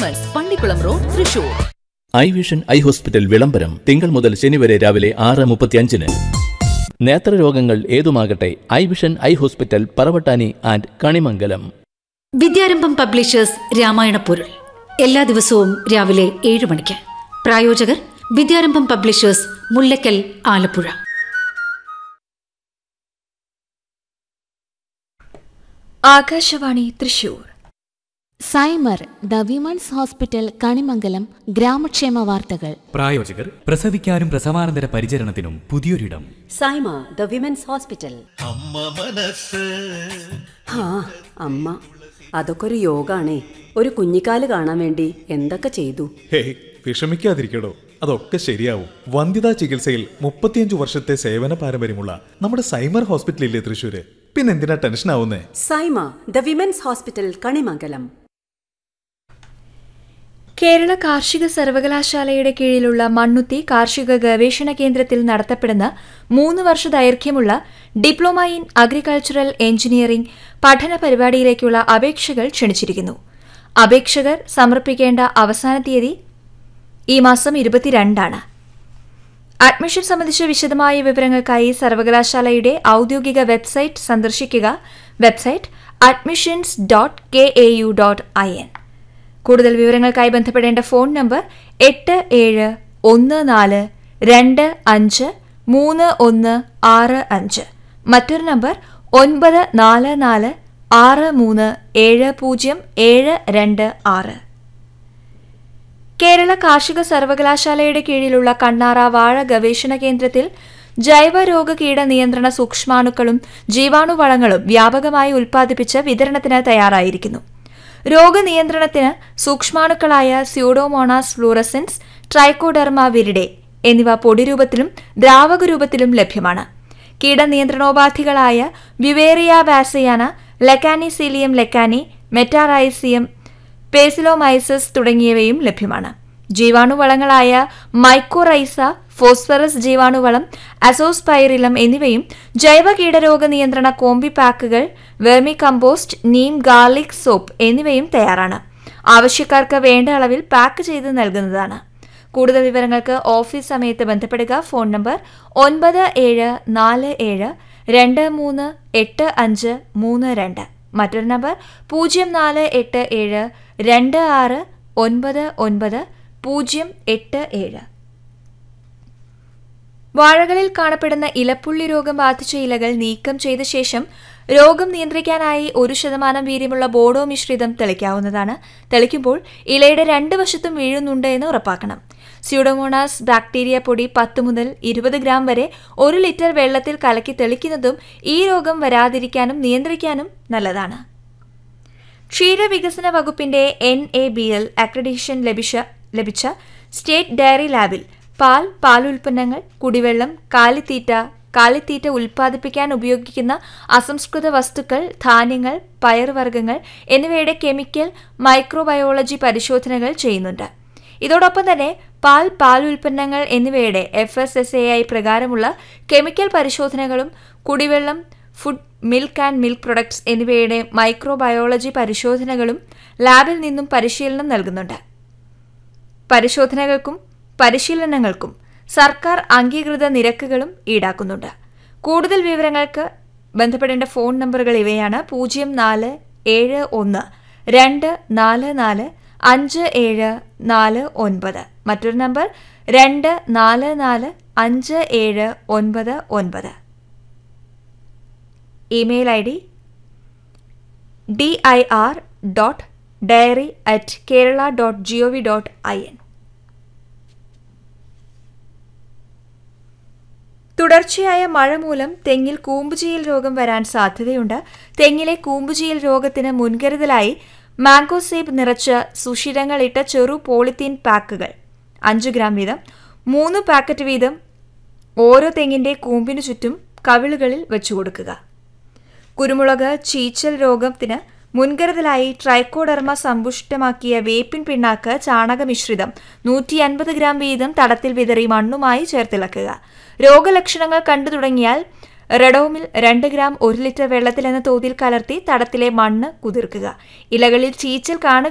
women's Pallikkulam road Thrissur Eye Vision Eye Hospital വിളംബരം തിങ്കൾ മുതൽ ശനി വരെ രാവിലെ ആറ് മുപ്പത്തിയഞ്ചിന് നേത്രരോഗങ്ങൾ ഏതുമാകട്ടെ Eye Vision Eye Hospital Paravattani and Kanimangalam Vidyarambham Publishers Ramayana പൊരുൾ എല്ലാ ദിവസവും രാവിലെ ഏഴ് മണിക്ക് പ്രായോജകർ Vidyarambham Publishers Mullakkal Alappuzha Akashvani Thrissur Saima the Women's Hospital Kanimangalam ഗ്രാമക്ഷേമ വാർത്തകൾ പ്രായോജകർ പ്രസവിക്കാനും പ്രസവാനന്തര പരിചരണത്തിനും പുതിയൊരിടം സൈമ ദ വിമൻസ് ഹോസ്പിറ്റൽ ആ അമ്മ അതൊക്കെ ഒരു യോഗാണേ ഒരു കുഞ്ഞിക്കാല് കാണാൻ വേണ്ടി എന്തൊക്കെ ചെയ്തു ഹേയ് വിഷമിക്കാതിരിക്കടോ അതൊക്കെ ശരിയാവും വന്ധ്യതാ ചികിത്സയിൽ മുപ്പത്തിയഞ്ചു വർഷത്തെ സേവന പാരമ്പര്യമുള്ള നമ്മുടെ സൈമർ ഹോസ്പിറ്റലില്ലേ തൃശ്ശൂര് പിന്നെന്തിനാ ടെൻഷൻ ആവുന്നേ Saima the Women's Hospital Kanimangalam Kerala കാർഷിക സർവകലാശാലയുടെ കീഴിലുള്ള മണ്ണുത്തി കാർഷിക ഗവേഷണ കേന്ദ്രത്തിൽ നടത്തപ്പെടുന്ന മൂന്ന് വർഷ ദൈർഘ്യമുള്ള ഡിപ്ലോമ ഇൻ അഗ്രികൾച്ചറൽ എഞ്ചിനീയറിംഗ് പഠന പരിപാടിയിലേക്കുള്ള അപേക്ഷകൾ ക്ഷണിച്ചിരിക്കുന്നു അപേക്ഷകർ സമർപ്പിക്കേണ്ട അവസാന തീയതി ഈ മാസം ഇരുപത്തിരണ്ടാണ് അഡ്മിഷൻ സംബന്ധിച്ച വിശദമായ വിവരങ്ങൾക്കായി സർവകലാശാലയുടെ ഔദ്യോഗിക വെബ്സൈറ്റ് സന്ദർശിക്കുക website admissions dot K A U dot I N കൂടുതൽ വിവരങ്ങൾക്കായി ബന്ധപ്പെടേണ്ട ഫോൺ നമ്പർ എട്ട് ഏഴ് ഒന്ന് നാല് രണ്ട് അഞ്ച് മൂന്ന് ഒന്ന് ആറ് അഞ്ച് മറ്റൊരു നമ്പർ ഒൻപത് നാല് നാല് ആറ് മൂന്ന് ഏഴ് പൂജ്യം ഏഴ് രണ്ട് ആറ് കേരള കാർഷിക സർവകലാശാലയുടെ കീഴിലുള്ള കണ്ണാറ വാഴ ഗവേഷണ കേന്ദ്രത്തിൽ ജൈവരോഗ കീട നിയന്ത്രണ സൂക്ഷ്മാണുക്കളും ജീവാണുവളങ്ങളും വ്യാപകമായി ഉൽപ്പാദിപ്പിച്ച് വിതരണത്തിന് തയ്യാറായിരിക്കുന്നു രോഗനിയന്ത്രണത്തിന് സൂക്ഷ്മാണുക്കളായ സ്യൂഡോമോണാസ് ഫ്ലൂറസെൻസ് ട്രൈക്കോഡെർമ വിരിഡെ എന്നിവ പൊടിരൂപത്തിലും ദ്രാവക രൂപത്തിലും ലഭ്യമാണ് കീടനിയന്ത്രണോപാധികളായ Beauveria bassiana Lecanicillium lecanii Metarhizium Paecilomyces തുടങ്ങിയവയും ലഭ്യമാണ് ജീവാണുവളങ്ങളായ മൈക്കോറൈസ ഫോസ്ഫറസ് ജീവാണുവളം അസോസ്പൈറിലം എന്നിവയും ജൈവ കീടരോഗ നിയന്ത്രണ കോമ്പി പാക്കുകൾ vermicompost neem garlic soap എന്നിവയും തയ്യാറാണ് ആവശ്യക്കാർക്ക് വേണ്ട അളവിൽ പാക്ക് ചെയ്ത് നൽകുന്നതാണ് കൂടുതൽ വിവരങ്ങൾക്ക് ഓഫീസ് സമയത്ത് ബന്ധപ്പെടുക ഫോൺ നമ്പർ ഒൻപത് ഏഴ് നാല് ഏഴ് രണ്ട് മൂന്ന് എട്ട് അഞ്ച് മൂന്ന് രണ്ട് മറ്റൊരു നമ്പർ പൂജ്യം നാല് എട്ട് ഏഴ് രണ്ട് ആറ് ഒൻപത് ഒൻപത് പൂജ്യം എട്ട് ഏഴ് വാഴകളിൽ കാണപ്പെടുന്ന ഇലപ്പുള്ളി രോഗം ബാധിച്ച ഇലകൾ നീക്കം ചെയ്ത ശേഷം രോഗം നിയന്ത്രിക്കാനായി ഒരു ശതമാനം വീര്യമുള്ള ബോഡോ മിശ്രിതം തെളിക്കാവുന്നതാണ് തെളിക്കുമ്പോൾ ഇലയുടെ രണ്ട് വശത്തും വീഴുന്നുണ്ട് എന്ന് ഉറപ്പാക്കണം സ്യൂഡോമോണാസ് ബാക്ടീരിയ പൊടി പത്ത് മുതൽ ഇരുപത് ഗ്രാം വരെ ഒരു ലിറ്റർ വെള്ളത്തിൽ കലക്കി തെളിക്കുന്നതും ഈ രോഗം വരാതിരിക്കാനും നിയന്ത്രിക്കാനും നല്ലതാണ് ക്ഷീരവികസന വകുപ്പിന്റെ N A B L accreditation ലഭിച്ച ലഭിച്ച സ്റ്റേറ്റ് ഡയറി ലാബിൽ പാൽ പാലുൽപ്പന്നങ്ങൾ കുടിവെള്ളം കാലിത്തീറ്റ കാലിത്തീറ്റ ഉൽപ്പാദിപ്പിക്കാൻ ഉപയോഗിക്കുന്ന അസംസ്കൃത വസ്തുക്കൾ ധാന്യങ്ങൾ പയറുവർഗ്ഗങ്ങൾ എന്നിവയുടെ കെമിക്കൽ മൈക്രോബയോളജി പരിശോധനകൾ ചെയ്യുന്നുണ്ട് ഇതോടൊപ്പം തന്നെ പാൽ പാലുൽപ്പന്നങ്ങൾ എന്നിവയുടെ F S S A I പ്രകാരമുള്ള കെമിക്കൽ പരിശോധനകളും കുടിവെള്ളം food milk and milk products എന്നിവയുടെ മൈക്രോബയോളജി പരിശോധനകളും ലാബിൽ നിന്നും പരിശീലനം നൽകുന്നുണ്ട് പരിശോധനകൾക്കും പരിശീലനങ്ങൾക്കും സർക്കാർ അംഗീകൃത നിരക്കുകളും ഈടാക്കുന്നുണ്ട് കൂടുതൽ വിവരങ്ങൾക്ക് ബന്ധപ്പെടേണ്ട ഫോൺ നമ്പറുകൾ ഇവയാണ് പൂജ്യം നാല് ഏഴ് ഒന്ന് രണ്ട് നാല് നാല് അഞ്ച് ഏഴ് നാല് ഒൻപത് മറ്റൊരു നമ്പർ രണ്ട് നാല് നാല് അഞ്ച് ഏഴ് ഒൻപത് ഒൻപത് email I D D I R dot dairy at Kerala dot G O V dot I N തുടർച്ചയായ മഴ മൂലം തെങ്ങിൽ കൂമ്പുചീയൽ രോഗം വരാൻ സാധ്യതയുണ്ട് തെങ്ങിലെ കൂമ്പുചീയൽ രോഗത്തിന് മുൻകരുതലായി മാംഗോ സേബ് നിറച്ച സുഷിരങ്ങളിട്ട ചെറു പോളിത്തീൻ പാക്കുകൾ അഞ്ച് ഗ്രാം വീതം മൂന്ന് പാക്കറ്റ് വീതം ഓരോ തെങ്ങിന്റെ കൂമ്പിനു ചുറ്റും കവിളുകളിൽ വെച്ചു കൊടുക്കുക കുരുമുളക് ചീച്ചൽ രോഗത്തിന് മുൻകരുതലായി ട്രൈക്കോഡർമ സമ്പുഷ്ടമാക്കിയ വേപ്പിൻ പിണ്ണാക്ക് ചാണകമിശ്രിതം നൂറ്റി അൻപത് ഗ്രാം വീതം തടത്തിൽ വിതറി മണ്ണുമായി ചേർത്തിളക്കുക രോഗലക്ഷണങ്ങൾ കണ്ടു തുടങ്ങിയാൽ റെഡോമിൽ രണ്ട് ഗ്രാം ഒരു ലിറ്റർ വെള്ളത്തിൽ എന്ന തോതിൽ കലർത്തി തടത്തിലെ മണ്ണ് കുതിർക്കുക ഇലകളിൽ ചീച്ചൽ കാണുക